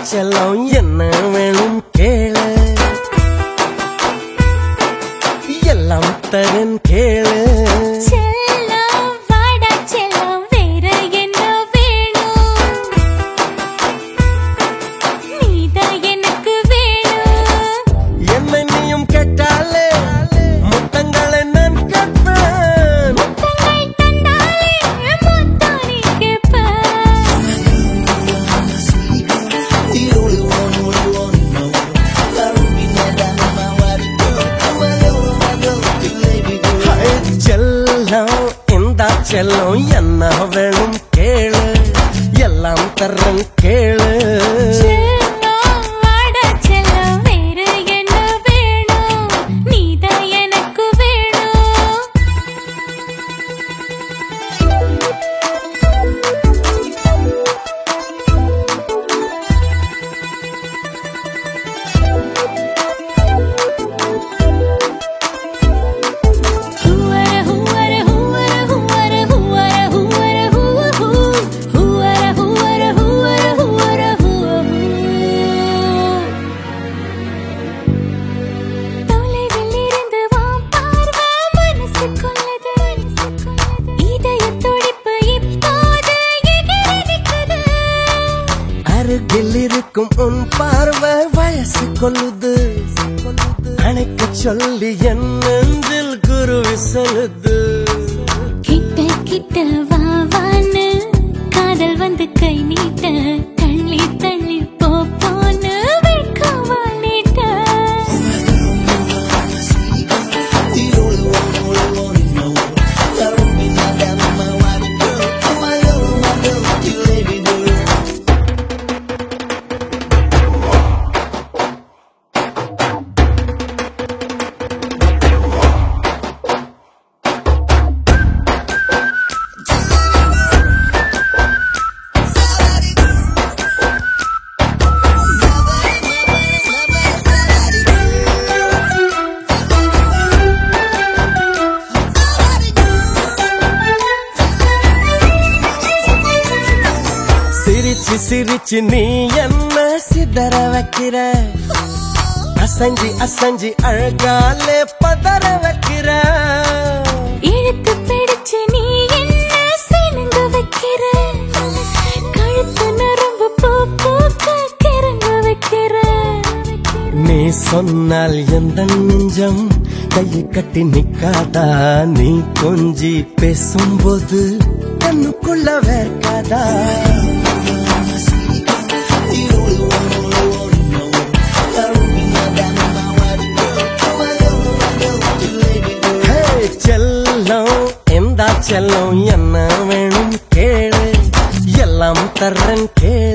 செல்லம் என்ன வேணும் கேளு எல்லாம் தரன் கேளு செல்லம் வாடா செல்லம் வேற என்ன வேணும் நீதான் எனக்கு வேணும் என்னை நீயும் கேட்டாலே முத்தங்களை நான் கேட்பேன் முத்தங்கள் தந்தாலே முத்தம் நீ கேட்ப ஹை, செல்லம் இந்த செல்லம் என்ன வேணும் கேளு எல்லாம் தரன் கேளு செல்லம் வாடா செல்லம் வேற என்ன வேணும் நீதான் எனக்கு வேணும் ஹூவர ஹூவர ஹூவர ஹூவர ஹூவர ஹூவர ஹூவ ஹூ ஹூவர ஹூவர ஹூவர ஹூவர ஹூவ ஹூ தொலைவில் இருந்து வா பார்வா மனசு கொள்ளது இதய துடிப்பு இப்போது எகிரி நிற்குது அருகில் இருக்கும் உன் பார்வை வயசு கொள்ளுது அணைக்க சொல்லி என் நெஞ்சில் குருவி சொல்லுது கிட்ட கிட்ட வா வான்னு காதல் வந்து கை நீட்ட தள்ளி தள்ளி போ போன்னு வெட்கமா நீட்ட சிரிச்சு சிரிச்சு நீ என்ன சிதற வைக்கிற அசஞ்சி அசஞ்சி அழகாலே பதற வைக்கிற இழுத்து பிடிச்சு நீ என்ன சினுங்க வைக்கிற கழுத்து நரம்பு பூ பூக்க கிறங்க வைக்கிற நீ சொன்னால் எந்த நெஞ்சம் கையை கட்டி நிக்காதா நீ கொஞ்சி பேசும்போது கண்ணுக்குள்ள வேர்க்காதா ஹே, செல்லம் எந்த செல்லம் என்ன வேணும் கேளு எல்லாம் தர்றன் கேளு